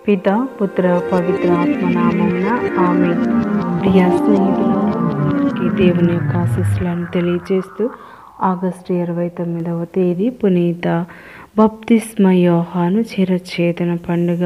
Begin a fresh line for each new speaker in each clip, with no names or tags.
పిత పుత్ర పవిత్ర ఆత్మనామమున ఆమె ప్రియ స్నేహితులకి దేవుని యొక్క ఆశీస్సులను తెలియజేస్తూ ఆగస్టు ఇరవై తొమ్మిదవ తేదీ పునీత బప్తిస్మ యోహాను చిరచేతన పండుగ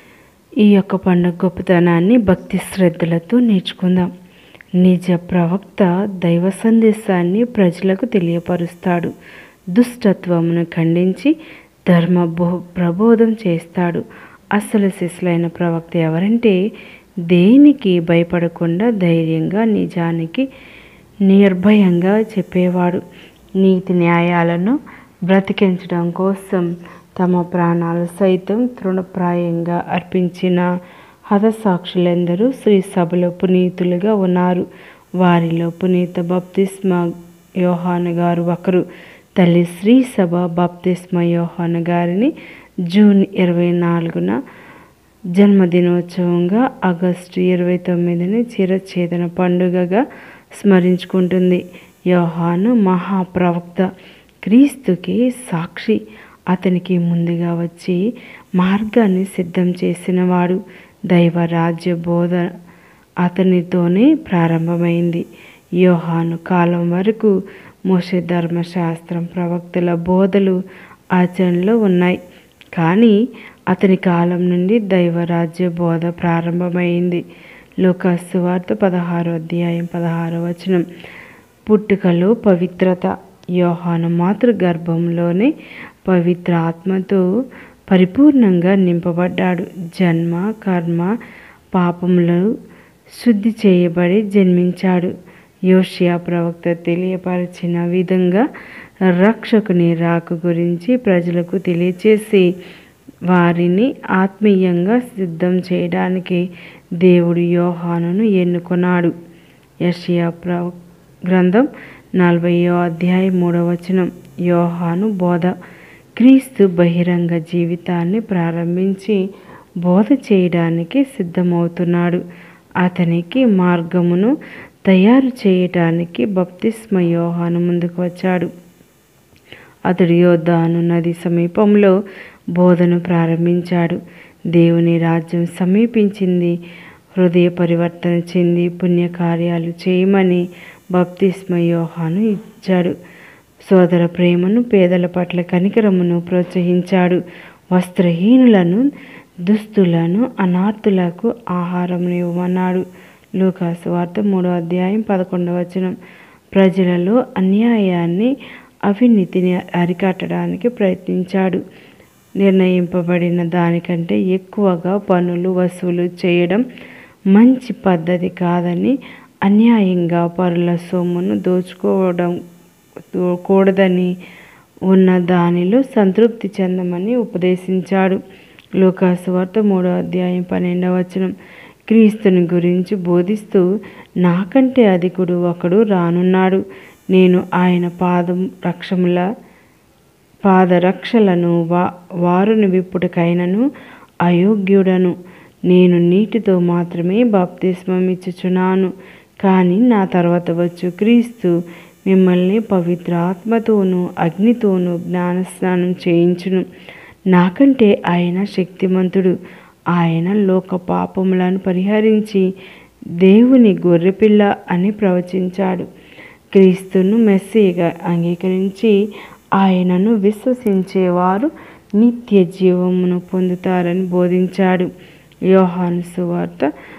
ఈ యొక్క పండుగ గొప్పతనాన్ని భక్తి శ్రద్ధలతో నేర్చుకుందాం నిజ ప్రవక్త దైవ సందేశాన్ని ప్రజలకు తెలియపరుస్తాడు దుష్టత్వమును ఖండించి ధర్మ బో ప్రబోధం చేస్తాడు అసలు శిశులైన ప్రవక్త ఎవరంటే దేనికి భయపడకుండా ధైర్యంగా నిజానికి నిర్భయంగా చెప్పేవాడు నీతి న్యాయాలను బ్రతికించడం కోసం తమ ప్రాణాలు సైతం తృణప్రాయంగా అర్పించిన హతసాక్షులందరూ శ్రీ సభలో పునీతులుగా ఉన్నారు వారిలో పునీత బప్తిస్మ యోహాను గారు ఒకరు తల్లి శ్రీ సభ బప్తిస్మ యోహాను గారిని జూన్ ఇరవై నాలుగున జన్మదినోత్సవంగా ఆగస్టు ఇరవై తొమ్మిదిని చిరచేతన పండుగగా స్మరించుకుంటుంది యోహాను మహాప్రవక్త క్రీస్తుకి సాక్షి అతనికి ముందుగా వచ్చి మార్గాన్ని సిద్ధం చేసినవాడు దైవ రాజ్య బోధ అతనితోనే ప్రారంభమైంది యోహాను కాలం వరకు మోషే ధర్మశాస్త్రం ప్రవక్తల బోధలు ఆచరణలో ఉన్నాయి కానీ అతని కాలం నుండి దైవరాజ్య బోధ ప్రారంభమైంది లోకాసు వార్త పదహారో అధ్యాయం పదహారో వచనం పుట్టుకలో పవిత్రత యోహాను మాతృ గర్భంలోనే పవిత్ర ఆత్మతో పరిపూర్ణంగా నింపబడ్డాడు జన్మ కర్మ పాపములు శుద్ధి చేయబడి జన్మించాడు యోషియా ప్రవక్త తెలియపరిచిన విధంగా రక్షకుని రాక గురించి ప్రజలకు తెలియచేసి వారిని ఆత్మీయంగా సిద్ధం చేయడానికి దేవుడు యోహానును ఎన్నుకున్నాడు యషియా ప్ర గ్రంథం నలభైయో అధ్యాయం మూడవ వచనం యోహాను బోధ క్రీస్తు బహిరంగ జీవితాన్ని ప్రారంభించి బోధ చేయడానికి సిద్ధమవుతున్నాడు అతనికి మార్గమును తయారు చేయటానికి బప్తిస్మ యోహాను ముందుకు వచ్చాడు అతడు యోద్ధాను నది సమీపంలో బోధను ప్రారంభించాడు దేవుని రాజ్యం సమీపించింది హృదయ పరివర్తన చెంది పుణ్యకార్యాలు చేయమని బప్తిస్మ యోహాను ఇచ్చాడు సోదర ప్రేమను పేదల పట్ల కనికరమును ప్రోత్సహించాడు వస్త్రహీనులను దుస్తులను అనాథులకు ఆహారం ఇవ్వమన్నాడు లూకాసు వార్త మూడో అధ్యాయం పదకొండవ వచనం ప్రజలలో అన్యాయాన్ని అవినీతిని అరికట్టడానికి ప్రయత్నించాడు నిర్ణయింపబడిన దానికంటే ఎక్కువగా పన్నులు వసూలు చేయడం మంచి పద్ధతి కాదని అన్యాయంగా పరుల సొమ్మును దోచుకోవడం కూడదని ఉన్న దానిలో సంతృప్తి చెందమని ఉపదేశించాడు లోకాసు వార్త మూడో అధ్యాయం పన్నెండవ వచనం క్రీస్తుని గురించి బోధిస్తూ నాకంటే అధికుడు ఒకడు రానున్నాడు నేను ఆయన పాదం రక్షముల పాదరక్షలను వా వారుని విప్పుటకైనను అయోగ్యుడను నేను నీటితో మాత్రమే బాప్తిస్మం ఇచ్చుచున్నాను కానీ నా తర్వాత వచ్చు క్రీస్తు మిమ్మల్ని పవిత్ర ఆత్మతోనూ అగ్నితోనూ జ్ఞానస్నానం చేయించును నాకంటే ఆయన శక్తిమంతుడు ఆయన లోక పాపములను పరిహరించి దేవుని గొర్రెపిల్ల అని ప్రవచించాడు క్రీస్తును మెస్సీగా అంగీకరించి ఆయనను విశ్వసించేవారు నిత్య జీవమును పొందుతారని బోధించాడు యోహాను సువార్త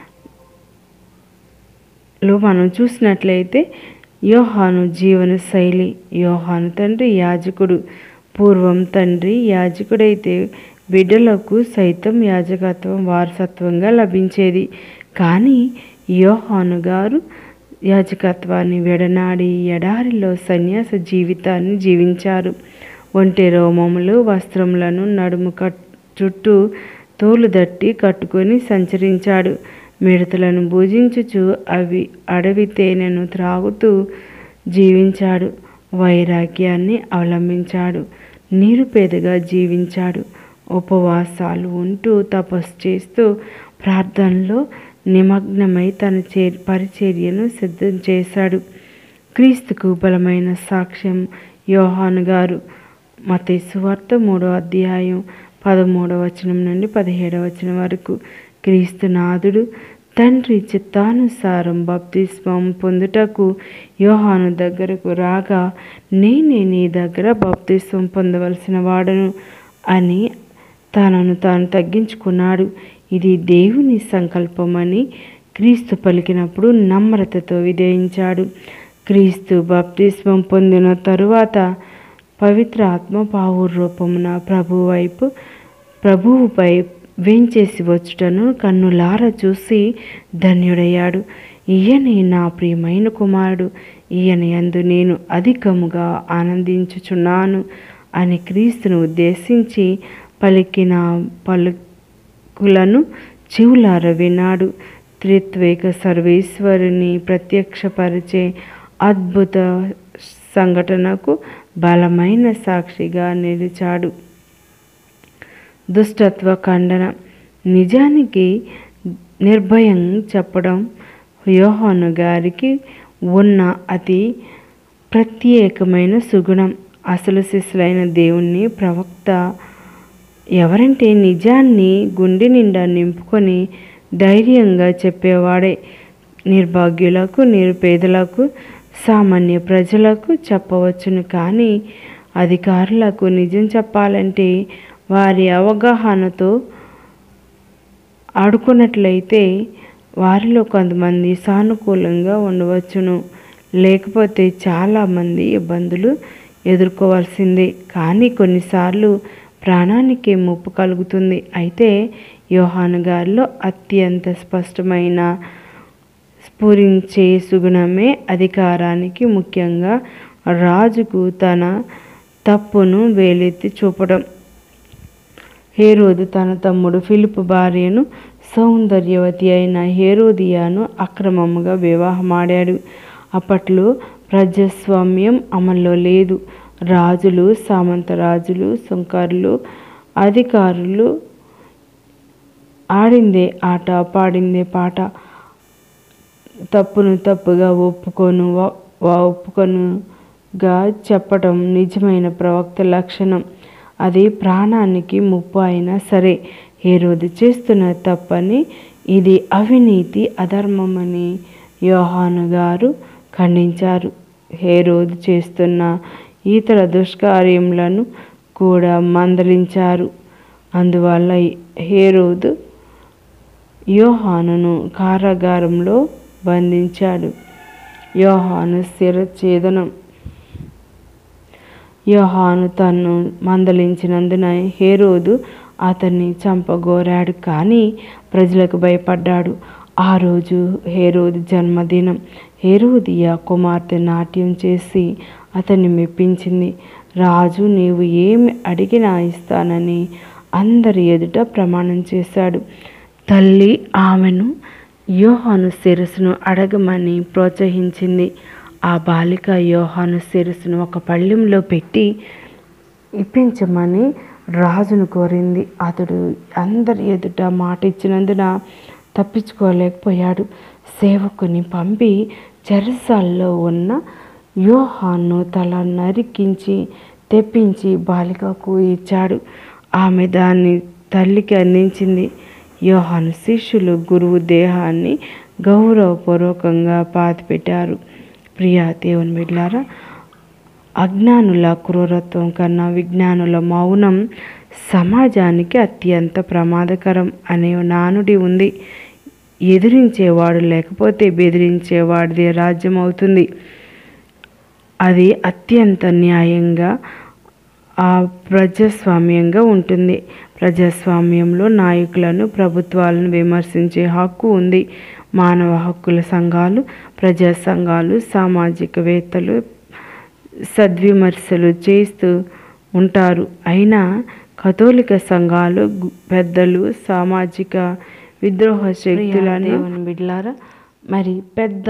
లో మనం చూసినట్లయితే యోహాను జీవన శైలి యోహాను తండ్రి యాజకుడు పూర్వం తండ్రి యాజకుడైతే బిడ్డలకు సైతం యాజకత్వం వారసత్వంగా లభించేది కానీ యోహాను గారు యాజకత్వాన్ని విడనాడి ఎడారిలో సన్యాస జీవితాన్ని జీవించారు ఒంటె రోమములు వస్త్రములను నడుము కట్ చుట్టూ తోలు దట్టి కట్టుకొని సంచరించాడు మిడతలను భుజించుచు అవి అడవి తేనెను త్రాగుతూ జీవించాడు వైరాగ్యాన్ని అవలంబించాడు నిరుపేదగా జీవించాడు ఉపవాసాలు ఉంటూ తపస్సు చేస్తూ ప్రార్థనలో నిమగ్నమై తన చే పరిచర్యను సిద్ధం చేశాడు క్రీస్తుకు బలమైన సాక్ష్యం యోహాను గారు మతేసు వార్త మూడో అధ్యాయం పదమూడవ వచనం నుండి పదిహేడవ వచనం వరకు క్రీస్తునాథుడు తండ్రి చిత్తానుసారం బప్తిస్మం పొందుటకు యోహాను దగ్గరకు రాగా నేనే నీ దగ్గర బప్తిస్మం పొందవలసిన వాడను అని తనను తాను తగ్గించుకున్నాడు ఇది దేవుని సంకల్పమని క్రీస్తు పలికినప్పుడు నమ్రతతో విధేయించాడు క్రీస్తు బాప్తిస్మం పొందిన తరువాత పవిత్ర ఆత్మ పావుర్ రూపమున ప్రభు వైపు ప్రభువుపై వేంచేసి వచ్చుటను కన్నులార చూసి ధన్యుడయ్యాడు ఈయనే నా ప్రియమైన కుమారుడు ఈయన యందు నేను అధికముగా ఆనందించుచున్నాను అని క్రీస్తును ఉద్దేశించి పలికిన పలుకులను చెవులార విన్నాడు త్రిత్వేక సర్వేశ్వరుని ప్రత్యక్షపరిచే అద్భుత సంఘటనకు బలమైన సాక్షిగా నిలిచాడు దుష్టత్వ ఖండన నిజానికి నిర్భయం చెప్పడం యోహాను గారికి ఉన్న అతి ప్రత్యేకమైన సుగుణం అసలు శిశులైన దేవుణ్ణి ప్రవక్త ఎవరంటే నిజాన్ని గుండె నిండా నింపుకొని ధైర్యంగా చెప్పేవాడే నిర్భాగ్యులకు నిరుపేదలకు సామాన్య ప్రజలకు చెప్పవచ్చును కానీ అధికారులకు నిజం చెప్పాలంటే వారి అవగాహనతో ఆడుకున్నట్లయితే వారిలో కొంతమంది సానుకూలంగా ఉండవచ్చును లేకపోతే చాలామంది ఇబ్బందులు ఎదుర్కోవాల్సిందే కానీ కొన్నిసార్లు ప్రాణానికి ముప్పు కలుగుతుంది అయితే యోహాను గారిలో అత్యంత స్పష్టమైన స్ఫురించే సుగుణమే అధికారానికి ముఖ్యంగా రాజుకు తన తప్పును వేలెత్తి చూపడం హేరోదు తన తమ్ముడు ఫిలిప్ భార్యను సౌందర్యవతి అయిన హేరోదియాను అక్రమముగా వివాహమాడాడు అప్పట్లో ప్రజాస్వామ్యం అమల్లో లేదు రాజులు సామంత రాజులు సుంకరులు అధికారులు ఆడిందే ఆట పాడిందే పాట తప్పును తప్పుగా ఒప్పుకొను ఒప్పుకొనుగా చెప్పటం నిజమైన ప్రవక్త లక్షణం అది ప్రాణానికి ముప్పు అయినా సరే హేరోదు చేస్తున్న తప్పని ఇది అవినీతి అధర్మమని యోహాను గారు ఖండించారు హేరోదు చేస్తున్న ఇతర దుష్కార్యములను కూడా మందలించారు అందువల్ల హేరోదు యోహానును కారాగారంలో బంధించాడు యోహాను శిరఛేదనం యోహాను తన్ను మందలించినందున హేరోదు అతన్ని చంపగోరాడు కానీ ప్రజలకు భయపడ్డాడు ఆ రోజు హేరోదు జన్మదినం హేరోదియా కుమార్తె నాట్యం చేసి అతన్ని మెప్పించింది రాజు నీవు ఏమి అడిగినా ఇస్తానని అందరి ఎదుట ప్రమాణం చేశాడు తల్లి ఆమెను యోహాను శిరస్సును అడగమని ప్రోత్సహించింది ఆ బాలిక యోహాను శిరస్సును ఒక పళ్ళెంలో పెట్టి ఇప్పించమని రాజును కోరింది అతడు అందరి ఎదుట మాట ఇచ్చినందున తప్పించుకోలేకపోయాడు సేవకుని పంపి చెరసాల్లో ఉన్న యోహాను తల నరికించి తెప్పించి బాలికకు ఇచ్చాడు ఆమె దాన్ని తల్లికి అందించింది యోహాను శిష్యులు గురువు దేహాన్ని గౌరవపూర్వకంగా పాతిపెట్టారు ప్రియా దేవుని బిడ్లారా అజ్ఞానుల క్రూరత్వం కన్నా విజ్ఞానుల మౌనం సమాజానికి అత్యంత ప్రమాదకరం అనే నానుడి ఉంది ఎదిరించేవాడు లేకపోతే బెదిరించేవాడిదే రాజ్యం అవుతుంది అది అత్యంత న్యాయంగా ఆ ప్రజాస్వామ్యంగా ఉంటుంది ప్రజాస్వామ్యంలో నాయకులను ప్రభుత్వాలను విమర్శించే హక్కు ఉంది మానవ హక్కుల సంఘాలు ప్రజా సంఘాలు సామాజికవేత్తలు సద్విమర్శలు చేస్తూ ఉంటారు అయినా కథోలిక సంఘాలు గు- పెద్దలు సామాజిక విద్రోహ శక్తులను బిడ్లారా మరి పెద్ద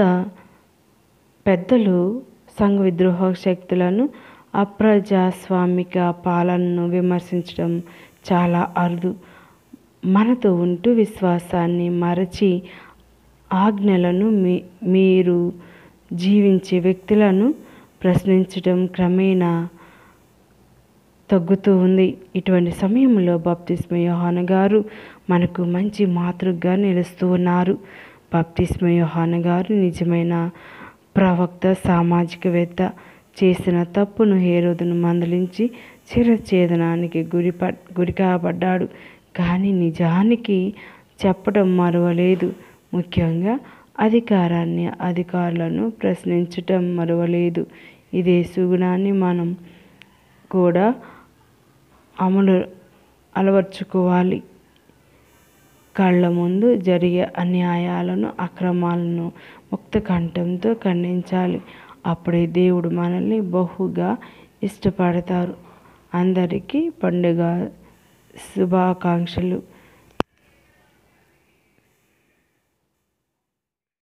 పెద్దలు సంఘ విద్రోహ శక్తులను అప్రజాస్వామిక పాలనను విమర్శించడం చాలా అరుదు మనతో ఉంటూ విశ్వాసాన్ని మరచి ఆజ్ఞలను మీ మీరు జీవించే వ్యక్తులను ప్రశ్నించడం క్రమేణా తగ్గుతూ ఉంది ఇటువంటి సమయంలో బాప్తిస్మ యోహాన గారు మనకు మంచి మాతృగా నిలుస్తూ ఉన్నారు బాప్తిస్మ యోహాన గారు నిజమైన ప్రవక్త సామాజికవేత్త చేసిన తప్పును హేరోదును మందలించి చిరఛేదనానికి గురి గురి కాబడ్డాడు కానీ నిజానికి చెప్పడం మరవలేదు ముఖ్యంగా అధికారాన్ని అధికారులను ప్రశ్నించటం మరవలేదు ఇదే సుగుణాన్ని మనం కూడా అమలు అలవర్చుకోవాలి కళ్ళ ముందు జరిగే అన్యాయాలను అక్రమాలను ముక్త కంఠంతో ఖండించాలి అప్పుడే దేవుడు మనల్ని బహుగా ఇష్టపడతారు అందరికీ పండుగ శుభాకాంక్షలు